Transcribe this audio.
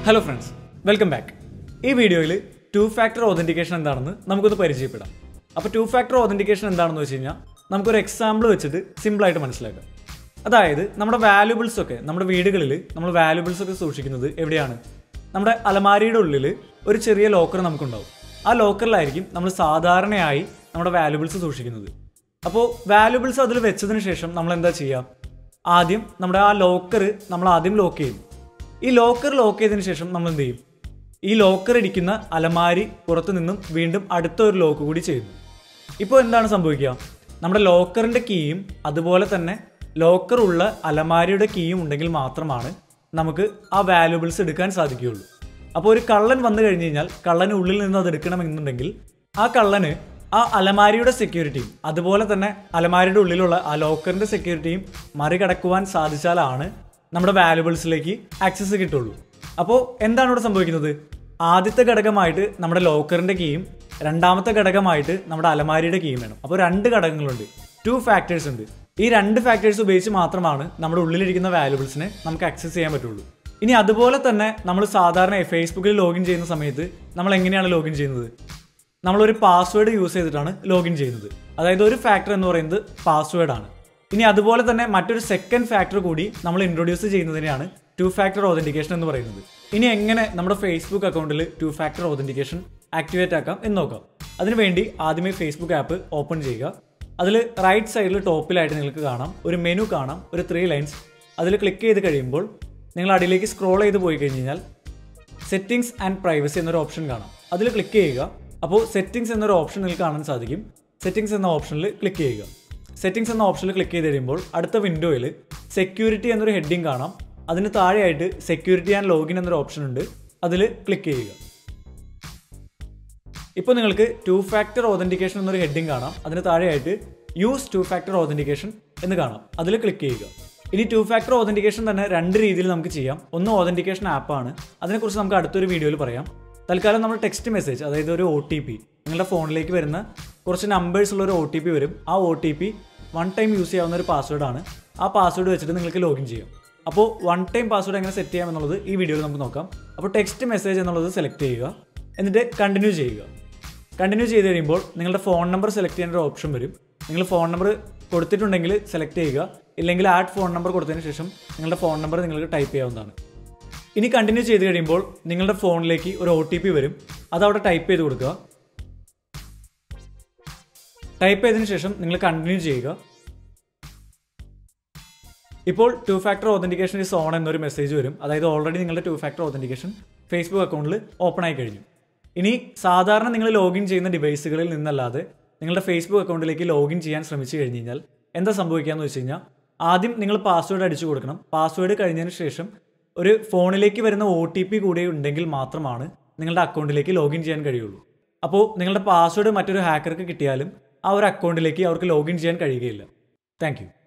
hello friends welcome back ഈ വീഡിയോയിൽ to factor authentication എന്താണെന്ന് നമുക്കൊന്ന് പരിചയപ്പെടാം അപ്പോൾ ടു ഫാക്ടർ ഓതൻറ്റിക്കേഷൻ എന്താണെന്ന് വെച്ച് കഴിഞ്ഞാൽ നമുക്കൊരു എക്സാമ്പിൾ വെച്ചിട്ട് സിമ്പിളായിട്ട് മനസ്സിലാക്കാം അതായത് നമ്മുടെ വാല്യുബിൾസ് ഒക്കെ നമ്മുടെ വീടുകളിൽ നമ്മൾ വാല്യുബിൾസ് ഒക്കെ സൂക്ഷിക്കുന്നത് എവിടെയാണ് നമ്മുടെ അലമാരിയുടെ ഉള്ളിൽ ഒരു ചെറിയ ലോക്കർ നമുക്കുണ്ടാവും ആ ലോക്കറിലായിരിക്കും നമ്മൾ സാധാരണയായി നമ്മുടെ വാല്യുബിൾസ് സൂക്ഷിക്കുന്നത് അപ്പോൾ വാല്യുബിൾസ് അതിൽ വെച്ചതിന് ശേഷം നമ്മൾ എന്താ ചെയ്യുക ആദ്യം നമ്മുടെ ആ ലോക്കർ നമ്മൾ ആദ്യം ലോക്ക് ചെയ്യും ഈ ലോക്കർ ലോക്ക് ചെയ്തതിന് ശേഷം നമ്മൾ എന്ത് ചെയ്യും ഈ ലോക്കർ ഇരിക്കുന്ന അലമാരി പുറത്തു നിന്നും വീണ്ടും അടുത്ത ഒരു ലോക്ക് കൂടി ചെയ്യുന്നു ഇപ്പോൾ എന്താണ് സംഭവിക്കുക നമ്മുടെ ലോക്കറിൻ്റെ കീയും അതുപോലെ തന്നെ ലോക്കർ ഉള്ള അലമാരിയുടെ കീയും ഉണ്ടെങ്കിൽ മാത്രമാണ് നമുക്ക് ആ വാല്യുബിൾസ് എടുക്കാൻ സാധിക്കുകയുള്ളൂ അപ്പോൾ ഒരു കള്ളൻ വന്നു കഴിഞ്ഞ് കഴിഞ്ഞാൽ കള്ളന് ഉള്ളിൽ നിന്ന് അത് എടുക്കണമെന്നുണ്ടെങ്കിൽ ആ കള്ളന് ആ അലമാരിയുടെ സെക്യൂരിറ്റിയും അതുപോലെ തന്നെ അലമാരിയുടെ ഉള്ളിലുള്ള ആ ലോക്കറിന്റെ സെക്യൂരിറ്റിയും മറികടക്കുവാൻ സാധിച്ചാലാണ് നമ്മുടെ വാല്യുബിൾസിലേക്ക് ആക്സസ് കിട്ടുള്ളൂ അപ്പോൾ എന്താണ് ഇവിടെ സംഭവിക്കുന്നത് ആദ്യത്തെ ഘടകമായിട്ട് നമ്മുടെ ലോക്കറിന്റെ കീയും രണ്ടാമത്തെ ഘടകമായിട്ട് നമ്മുടെ അലമാരിയുടെ കീയും വേണം അപ്പോൾ രണ്ട് ഘടകങ്ങളുണ്ട് ടു ഫാക്ടേഴ്സ് ഉണ്ട് ഈ രണ്ട് ഫാക്ടേഴ്സ് ഉപയോഗിച്ച് മാത്രമാണ് നമ്മുടെ ഉള്ളിലിരിക്കുന്ന വാല്യുബിൾസിനെ നമുക്ക് ആക്സസ് ചെയ്യാൻ പറ്റുള്ളൂ ഇനി അതുപോലെ തന്നെ നമ്മൾ സാധാരണ ഫേസ്ബുക്കിൽ ലോഗിൻ ചെയ്യുന്ന സമയത്ത് നമ്മൾ എങ്ങനെയാണ് ലോഗിൻ ചെയ്യുന്നത് നമ്മളൊരു പാസ്വേഡ് യൂസ് ചെയ്തിട്ടാണ് ലോഗിൻ ചെയ്യുന്നത് അതായത് ഒരു ഫാക്ടർ എന്ന് പറയുന്നത് പാസ്വേഡാണ് ഇനി അതുപോലെ തന്നെ മറ്റൊരു സെക്കൻഡ് ഫാക്ടർ കൂടി നമ്മൾ ഇൻട്രൊഡ്യൂസ് ചെയ്യുന്നതിനെയാണ് ടു ഫാക്ടർ ഓതൻറ്റിക്കേഷൻ എന്ന് പറയുന്നത് ഇനി എങ്ങനെ നമ്മുടെ ഫേസ്ബുക്ക് അക്കൗണ്ടിൽ ടു ഫാക്ടർ ഓതൻറ്റിക്കേഷൻ ആക്ടിവേറ്റ് ആക്കാം എന്ന് നോക്കാം അതിനുവേണ്ടി ആദ്യമേ ഫേസ്ബുക്ക് ആപ്പ് ഓപ്പൺ ചെയ്യുക അതിൽ റൈറ്റ് സൈഡിൽ ടോപ്പിലായിട്ട് നിങ്ങൾക്ക് കാണാം ഒരു മെനു കാണാം ഒരു ത്രീ ലൈൻസ് അതിൽ ക്ലിക്ക് ചെയ്ത് കഴിയുമ്പോൾ നിങ്ങൾ അടിയിലേക്ക് സ്ക്രോൾ ചെയ്ത് പോയി കഴിഞ്ഞ് കഴിഞ്ഞാൽ സെറ്റിംഗ്സ് ആൻഡ് പ്രൈവസി എന്നൊരു ഓപ്ഷൻ കാണാം അതിൽ ക്ലിക്ക് ചെയ്യുക അപ്പോൾ സെറ്റിംഗ്സ് എന്നൊരു ഓപ്ഷൻ നിങ്ങൾക്ക് കാണാൻ സാധിക്കും സെറ്റിംഗ്സ് എന്ന ഓപ്ഷനിൽ ക്ലിക്ക് ചെയ്യുക സെറ്റിംഗ്സ് എന്ന ഓപ്ഷനിൽ ക്ലിക്ക് ചെയ്ത് കഴിയുമ്പോൾ അടുത്ത വിൻഡോയിൽ സെക്യൂരിറ്റി എന്നൊരു ഹെഡിങ് കാണാം അതിന് താഴെയായിട്ട് സെക്യൂരിറ്റി ആൻഡ് ലോഗിൻ എന്നൊരു ഓപ്ഷൻ ഉണ്ട് അതിൽ ക്ലിക്ക് ചെയ്യുക ഇപ്പോൾ നിങ്ങൾക്ക് ടു ഫാക്ടർ ഓതൻറ്റിക്കേഷൻ എന്നൊരു ഹെഡിങ് കാണാം അതിന് താഴെയായിട്ട് യൂസ് ടു ഫാക്ടർ ഓതൻറ്റിക്കേഷൻ എന്ന് കാണാം അതിൽ ക്ലിക്ക് ചെയ്യുക ഇനി ടു ഫാക്ടർ ഓതൻറ്റിക്കേഷൻ തന്നെ രണ്ട് രീതിയിൽ നമുക്ക് ചെയ്യാം ഒന്ന് ഓതൻറ്റിക്കേഷൻ ആപ്പാണ് അതിനെക്കുറിച്ച് നമുക്ക് അടുത്തൊരു വീഡിയോയിൽ പറയാം തൽക്കാലം നമ്മൾ ടെക്സ്റ്റ് മെസ്സേജ് അതായത് ഒരു ഒ ടി പി നിങ്ങളുടെ ഫോണിലേക്ക് വരുന്ന കുറച്ച് നമ്പേഴ്സ് ഉള്ള ഒരു ഒ ടി പി വരും ആ O T P one time use ചെയ്യാവുന്ന ഒരു പാസ്വേഡാണ് ആ പാസ്വേഡ് വെച്ചിട്ട് നിങ്ങൾക്ക് ലോഗിൻ ചെയ്യാം അപ്പോൾ വൺ ടൈം പാസ്വേഡ് എങ്ങനെ സെറ്റ് ചെയ്യാം എന്നുള്ളത് ഈ വീഡിയോയിൽ നമുക്ക് നോക്കാം അപ്പോൾ ടെക്സ്റ്റ് മെസ്സേജ് എന്നുള്ളത് സെലക്ട് ചെയ്യുക എന്നിട്ട് കണ്ടിന്യൂ ചെയ്യുക കണ്ടിന്യൂ ചെയ്ത് കഴിയുമ്പോൾ നിങ്ങളുടെ ഫോൺ നമ്പർ സെലക്ട് ചെയ്യാൻ ഒരു ഓപ്ഷൻ വരും നിങ്ങൾ ഫോൺ നമ്പർ കൊടുത്തിട്ടുണ്ടെങ്കിൽ സെലക്ട് ചെയ്യുക ഇല്ലെങ്കിൽ ആഡ് ഫോൺ നമ്പർ കൊടുത്തതിന് ശേഷം നിങ്ങളുടെ ഫോൺ നമ്പർ നിങ്ങൾക്ക് ടൈപ്പ് ചെയ്യാവുന്നതാണ് ഇനി കണ്ടിന്യൂ ചെയ്ത് കഴിയുമ്പോൾ നിങ്ങളുടെ ഫോണിലേക്ക് ഒരു ഒ ടി പി വരും അത് അവിടെ ടൈപ്പ് ചെയ്ത് കൊടുക്കുക ടൈപ്പ് ചെയ്തതിന് ശേഷം നിങ്ങൾ കണ്ടിന്യൂ ചെയ്യുക ഇപ്പോൾ two factor authentication is on എന്നൊരു മെസ്സേജ് വരും അതായത് ഓൾറെഡി നിങ്ങളുടെ ടു ഫാക്ടർ ഓതൻറ്റിക്കേഷൻ ഫേസ്ബുക്ക് അക്കൗണ്ടിൽ ഓപ്പൺ ആയി കഴിഞ്ഞു ഇനി സാധാരണ നിങ്ങൾ ലോഗിൻ ചെയ്യുന്ന ഡിവൈസുകളിൽ നിന്നല്ലാതെ നിങ്ങളുടെ ഫേസ്ബുക്ക് അക്കൗണ്ടിലേക്ക് ലോഗിൻ ചെയ്യാൻ ശ്രമിച്ചു കഴിഞ്ഞ് കഴിഞ്ഞാൽ എന്താ സംഭവിക്കുക എന്ന് വെച്ച് കഴിഞ്ഞാൽ ആദ്യം നിങ്ങൾ പാസ്വേഡ് അടിച്ചു കൊടുക്കണം പാസ്വേഡ് കഴിഞ്ഞതിന് ശേഷം ഒരു ഫോണിലേക്ക് വരുന്ന ഒ ടി പി കൂടി ഉണ്ടെങ്കിൽ മാത്രമാണ് നിങ്ങളുടെ അക്കൗണ്ടിലേക്ക് ലോഗിൻ ചെയ്യാൻ കഴിയുള്ളൂ അപ്പോൾ നിങ്ങളുടെ പാസ്വേഡ് മറ്റൊരു ഹാക്കർക്ക് കിട്ടിയാലും ആ ഒരു അക്കൗണ്ടിലേക്ക് അവർക്ക് ലോഗിൻ ചെയ്യാൻ കഴിയുകയില്ല താങ്ക്